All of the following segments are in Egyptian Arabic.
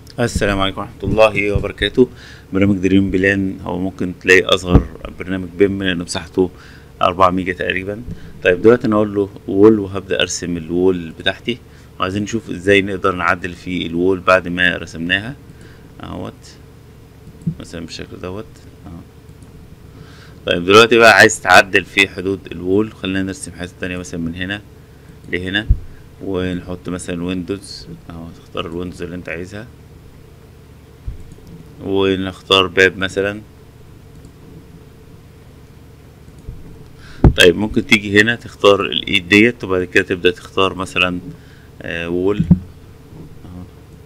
السلام عليكم ورحمة الله وبركاته برنامج دريم بلان هو ممكن تلاقي أصغر برنامج بيم لأن مساحته أربعة ميجا تقريبا طيب دلوقتي أنا أقول له وول وهبدأ أرسم الوول بتاعتي وعايزين نشوف إزاي نقدر نعدل في الوول بعد ما رسمناها أهوت مثلا بالشكل دوت أهو طيب دلوقتي بقى عايز تعدل في حدود الوول خلينا نرسم حاجة تانية مثلا من هنا لهنا ونحط مثلا ويندوز اهو تختار الويندوز اللي انت عايزها ونختار باب مثلا طيب ممكن تيجي هنا تختار الايد ديت وبعد كده تبدأ تختار مثلا آه وول اهو.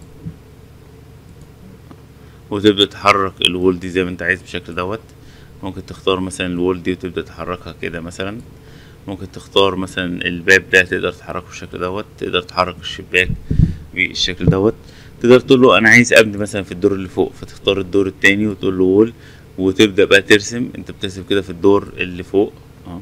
وتبدأ تحرك الوول دي زي ما انت عايز بالشكل دوت ممكن تختار مثلا الوول دي وتبدأ تحركها كده مثلا ممكن تختار مثلا الباب ده تقدر تحركه بالشكل دوت تقدر تحرك الشباك بالشكل دوت تقدر تقول له انا عايز ابني مثلا في الدور اللي فوق فتختار الدور التاني وتقول له وول وتبدا بقى ترسم انت بترسم كده في الدور اللي فوق اه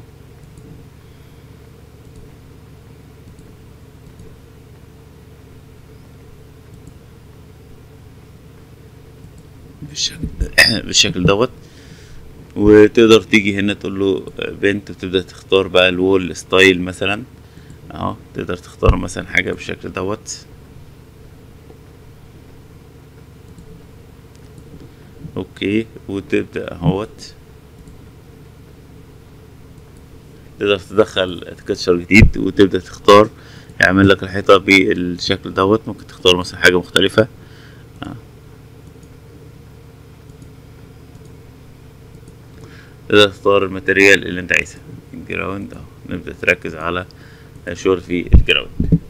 بالشكل بالشكل دوت وتقدر تيجي هنا تقول له بنت وتبدا تختار بقى الوول ستايل مثلا اهو تقدر تختار مثلا حاجه بالشكل دوت اوكي وتبدا اهوت تقدر تدخل تكتشر جديد وتبدا تختار يعمل لك الحيطه بالشكل دوت ممكن تختار مثلا حاجه مختلفه آه. تقدر تختار الماتيريال اللي انت عايزها الجراوند اهو نبدا تركز على شغل في الجراوند